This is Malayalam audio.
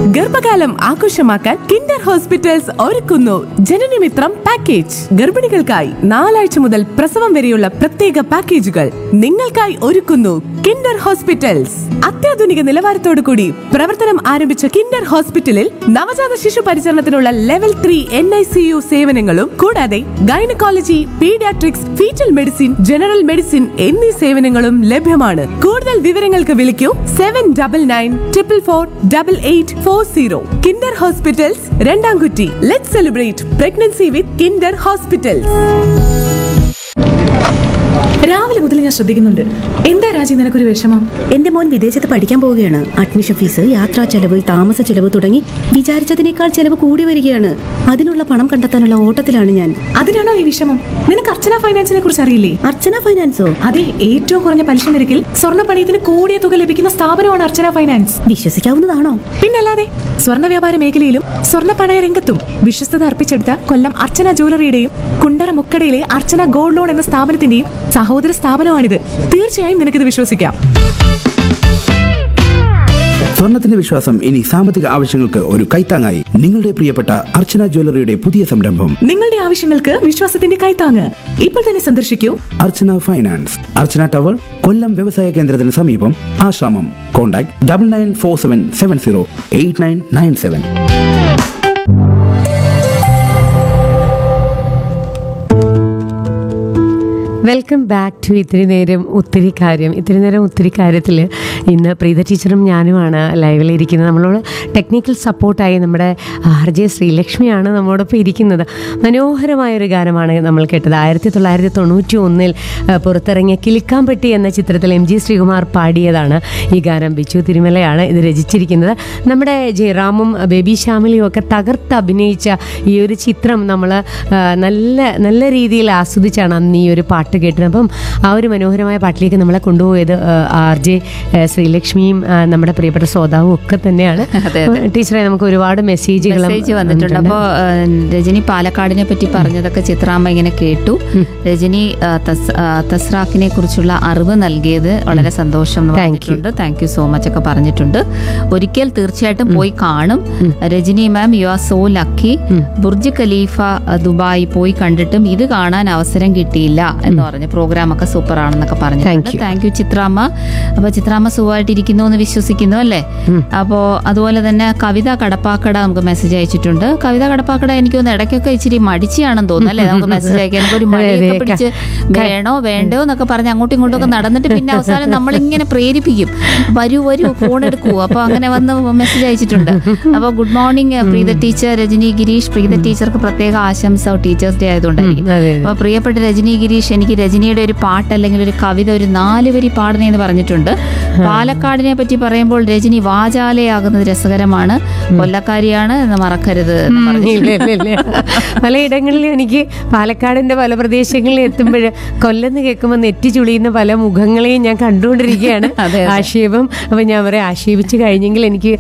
ഗർഭകാലം ആഘോഷമാക്കാൻ കിൻഡർ ഹോസ്പിറ്റൽസ് ഒരുക്കുന്നു ജനനമിത്രം പാക്കേജ് ഗർഭിണികൾക്കായി നാലാഴ്ച മുതൽ പ്രസവം വരെയുള്ള പ്രത്യേക പാക്കേജുകൾ നിങ്ങൾക്കായി ഒരുക്കുന്നു കിൻഡർ ഹോസ്പിറ്റൽസ് അത്യാധുനിക നിലവാരത്തോടു കൂടി പ്രവർത്തനം ആരംഭിച്ച കിൻഡർ ഹോസ്പിറ്റലിൽ നവജാത ശിശു പരിചരണത്തിനുള്ള level three N I C U സേവനങ്ങളും കൂടാതെ gynaecology paediatrics foetal medicine general medicine എന്നീ സേവനങ്ങളും ലഭ്യമാണ് കൂടുതൽ വിവരങ്ങൾക്ക് വിളിക്കൂ seven double nine triple four double eight four zero Kinder hospitals Randamkutty let celebrate pregnancy with Kinder hospitals രാവിലെ മുതൽ ഞാൻ ശ്രദ്ധിക്കുന്നുണ്ട് എന്താ രാജി നിനക്കൊരു വിഷമം എന്റെ മോൻ വിദേശത്ത് പഠിക്കാൻ പോവുകയാണ് അഡ്മിഷൻ ഫീസ് യാത്രാ ചെലവ് താമസ ചെലവ് തുടങ്ങി വിചാരിച്ചതിനേക്കാൾ ചെലവ് കൂടി വരികയാണ് അതിനുള്ള പണം കണ്ടെത്താനുള്ള ഓട്ടത്തിലാണ് ഞാൻ അതിനാണോ ഈ വിഷമം നിനക്ക് അർച്ചന ഫൈനാൻസിനെ കുറിച്ച് അറിയില്ലേ അർച്ചന ഫൈനാൻസോ അതെ ഏറ്റവും കുറഞ്ഞ പലിശ നിരക്കിൽ സ്വർണ്ണ പണയത്തിന് കൂടിയ തുക ലഭിക്കുന്ന സ്ഥാപനമാണ് അർച്ചന ഫൈനാൻസ് വിശ്വസിക്കാവുന്നതാണോ പിന്നല്ലാതെ സ്വർണ്ണ വ്യാപാര മേഖലയിലും സ്വർണ്ണ പണയ രംഗത്തും വിശ്വസ്തത അർപ്പിച്ചെടുത്ത കൊല്ലം അർച്ചന ജ്വല്ലറിയുടെയും കുണ്ടറ മുക്കടയിലെ അർച്ചന ഗോൾഡ് ലോൺ എന്ന സ്ഥാപനത്തിന്റെയും സഹോദര സ്ഥാപനമാണിത് തീർച്ചയായും നിനക്കിത് വിശ്വസിക്കാം സ്വർണത്തിന്റെ വിശ്വാസം ഇനി സാമ്പത്തിക ആവശ്യങ്ങൾക്ക് ഒരു കൈത്താങ്ങായി നിങ്ങളുടെ പ്രിയപ്പെട്ട അർച്ചന ജ്വല്ലറിയുടെ പുതിയ സംരംഭം നിങ്ങളുടെ ആവശ്യങ്ങൾക്ക് വിശ്വാസത്തിന്റെ കൈത്താങ്ങ് ഇപ്പോൾ തന്നെ സന്ദർശിക്കൂ അർച്ചന ഫൈനാൻസ് അർച്ചന ടവർ കൊല്ലം വ്യവസായ കേന്ദ്രത്തിന് സമീപം Asramam contact double nine four seven seven zero eight nine nine seven welcome back to ഇത്തിരി നേരം ഒത്തിരി കാര്യം ഇത്തിരി നേരം ഒത്തിരി കാര്യത്തിൽ ഇന്ന് പ്രീത ടീച്ചറും ഞാനുമാണ് ലൈവിലിരിക്കുന്നത് നമ്മളോട് ടെക്നിക്കൽ സപ്പോർട്ടായി നമ്മുടെ ആർ ജെ ശ്രീലക്ഷ്മിയാണ് നമ്മോടൊപ്പം ഇരിക്കുന്നത് മനോഹരമായൊരു ഗാനമാണ് നമ്മൾ കേട്ടത് ആയിരത്തി തൊള്ളായിരത്തി തൊണ്ണൂറ്റി ഒന്നിൽ പുറത്തിറങ്ങിയ കിളിക്കാമ്പെട്ടി എന്ന ചിത്രത്തിൽ എം ജി ശ്രീകുമാർ പാടിയതാണ് ഈ ഗാനം ബിച്ചു തിരുമലയാണ് ഇത് രചിച്ചിരിക്കുന്നത് നമ്മുടെ ജയറാമും ബേബി ശ്യാമിലിയും ഒക്കെ തകർത്ത് അഭിനയിച്ച ഈ ഒരു ചിത്രം നമ്മൾ നല്ല നല്ല രീതിയിൽ ആസ്വദിച്ചാണ് അന്ന് ഈ ഒരു പാട്ട് കേട്ടത് അപ്പം ആ ഒരു മനോഹരമായ പാട്ടിലേക്ക് നമ്മളെ കൊണ്ടുപോയത് ആർ ജെ ശ്രീലക്ഷ്മിയും ആ, നമ്മുടെ പ്രിയപ്പെട്ട ശ്രോതാവും ഒക്കെ തന്നെയാണ് ടീച്ചറെ നമുക്ക് ഒരുപാട് മെസ്സേജുകൾ മെസ്സേജ് വന്നിട്ടുണ്ട് അപ്പോൾ രജനി പാലക്കാടിനെ പറ്റി പറഞ്ഞതൊക്കെ ചിത്രാമ്മ ഇങ്ങനെ കേട്ടു രജനി ആ, തസ്- ആ, തസ്രാക്കിനെ കുറിച്ചുള്ള അറിവ് നൽകിയത് വളരെ സന്തോഷം എന്ന് Thank you. പറഞ്ഞിട്ടുണ്ട് താങ്ക് യു സോ മച്ച് ഒക്കെ പറഞ്ഞിട്ടുണ്ട് ഒരിക്കൽ തീർച്ചയായിട്ടും പോയി കാണും Rajani ma'am you are so lucky Burj Khalifa ആ, ദുബായ് പോയി കണ്ടിട്ടും ഇത് കാണാൻ അവസരം കിട്ടിയില്ല എന്ന് പറഞ്ഞു പ്രോഗ്രാം ഒക്കെ സൂപ്പർ ആണെന്നൊക്കെ പറഞ്ഞിട്ടുണ്ട് Thank you. Thank you Chitramma അപ്പൊ ചിത്രാമ്മ സുഖമായിട്ടിരിക്കുന്നു എന്ന് വിശ്വസിക്കുന്നു അല്ലേ അപ്പോ അതുപോലെ തന്നെ കവിത കടപ്പാക്കട നമുക്ക് മെസ്സേജ് അയച്ചിട്ടുണ്ട് കവിത കടപ്പാക്കട എനിക്ക് തോന്നുന്നു ഇടയ്ക്കൊക്കെ ഇച്ചിരി മടിച്ചാണെന്ന് തോന്നുന്നു അല്ലേ നമുക്ക് മെസ്സേജ് അയക്കാൻ നമുക്ക് ഒരു അതെ, അതെ. മടിയൊക്കെ പിടിച്ച് വേണോ വേണ്ടോ എന്നൊക്കെ പറഞ്ഞ് അങ്ങോട്ടും ഇങ്ങോട്ടും ഒക്കെ നടന്നിട്ട് പിന്നെ അവസാനം നമ്മളിങ്ങനെ പ്രേരിപ്പിക്കും വരൂ വരൂ ഫോൺ എടുക്കൂ അപ്പൊ അങ്ങനെ വന്ന് മെസ്സേജ് അയച്ചിട്ടുണ്ട് അപ്പൊ good morning Preetha teacher Rajani Girish Preetha ടീച്ചർക്ക് പ്രത്യേക ആശംസ ടീച്ചേഴ്സ് ഡേ ആയതുകൊണ്ടായിരിക്കും അതെ, അതെ. അപ്പൊ പ്രിയപ്പെട്ട രജനി ഗിരീഷ് എനിക്ക് രജനിയുടെ ഒരു പാട്ട് അല്ലെങ്കിൽ ഒരു കവിത ഒരു നാല് വരി പാടണേ എന്ന് പറഞ്ഞിട്ടുണ്ട് പാലക്കാടിനെ പറ്റി പറയുമ്പോൾ രജനി വാചാലയാകുന്നത് രസകരമാണ് കൊല്ലക്കാരിയാണ് എന്ന് മറക്കരുത് എന്ന് പറഞ്ഞിട്ടുണ്ട്. ഇല്ല, ഇല്ല, ഇല്ല. പലയിടങ്ങളിലും എനിക്ക് പാലക്കാടിന്റെ പല പ്രദേശങ്ങളിൽ എത്തുമ്പോൾ കൊല്ലെന്ന് കേൾക്കുമ്പോൾ നെറ്റി ചുളിയുന്ന പല മുഖങ്ങളെയും ഞാൻ കണ്ടുകൊണ്ടിരിക്കുകയാണ് അതെ, അതെ. ആക്ഷേപം അപ്പൊ ഞാൻ പറയാം ആക്ഷേപിച്ച് കഴിഞ്ഞെങ്കിൽ എനിക്ക്